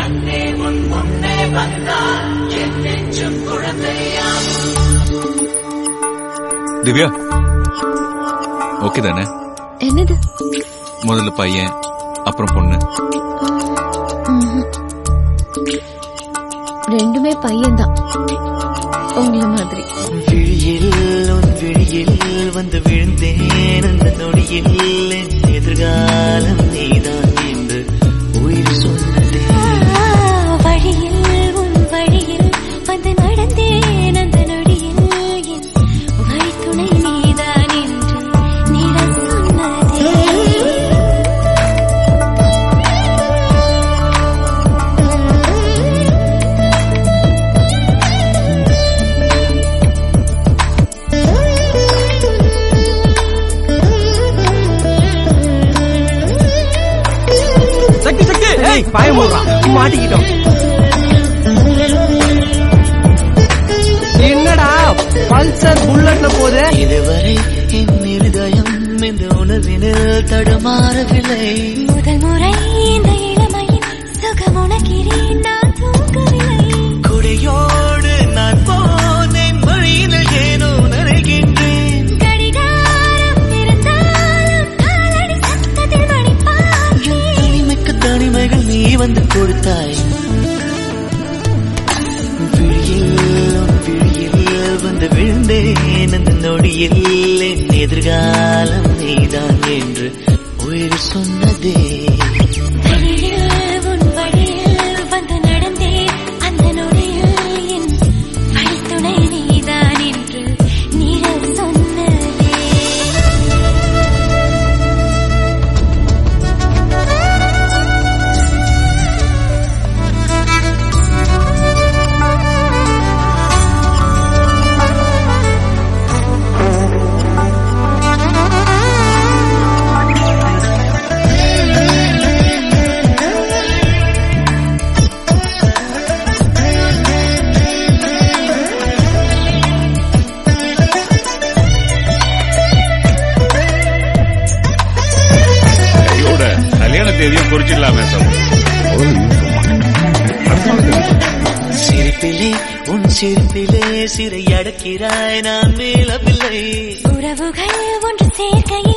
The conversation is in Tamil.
திவ்யா ஓகே தானே என்னது முதல்ல பையன் அப்புறம் பொண்ணு ம்ஹும். ரெண்டுமே பையன்தான் உங்களை மாதிரி விழியில் உன் விழியில் வந்து விழுந்தேன் அந்த நொடியில் என் எதிர்காலம் நீதான் என்று உயிர் சொன்னதே வழியில் உன் வழியில் வந்து நடந்தேன் அந்த நொடியில் என் வழித்துணை நீதான் என்று நிழல் சொன்னதே சக்தி சக்தி ஏய் பாய மூடுறான் மாட்டிக்கிட்டோம் என்னடா பல்சர் புல்லட்ல போகுது இதுவரை என் இருதயம் இந்த உணர்வினில் தடுமாறவில்லை முதல் முறை இந்த இளமையின் சுகம் உணக்கிறேன் நான் தூங்கவில்லை கொடியோடு நான் போனேன் வழியில் ஏனோ நனைகின்றேன் கடிகாரம் இருந்தாலும் காலடி சத்தத்தில் மணி பார்த்தேன் தனிமைக்கு தனிமைகள் நீ வந்து கொடுத்தாய் விழியில் உன் விழியில் வந்து விழுந்தேன் அந்த நொடியில் என் எதிர்காலம் நீதான் என்று உயிர் சொன்னதே வழியில் உன் வழியில் வந்து நடந்தேன் அந்த நொடியில் என் வழித்துணை நீதான் என்று நிழல் சொன்னதே கையோட கல்யாண தேதியும் குறிச்சிடலாமே சார் சிரிப்பிலே உன் சிரிப்பிலே சிறை அடக்கிறாய் நான் மேலவில்லை உறவுகள் ஒன்று சேர்க்கையில்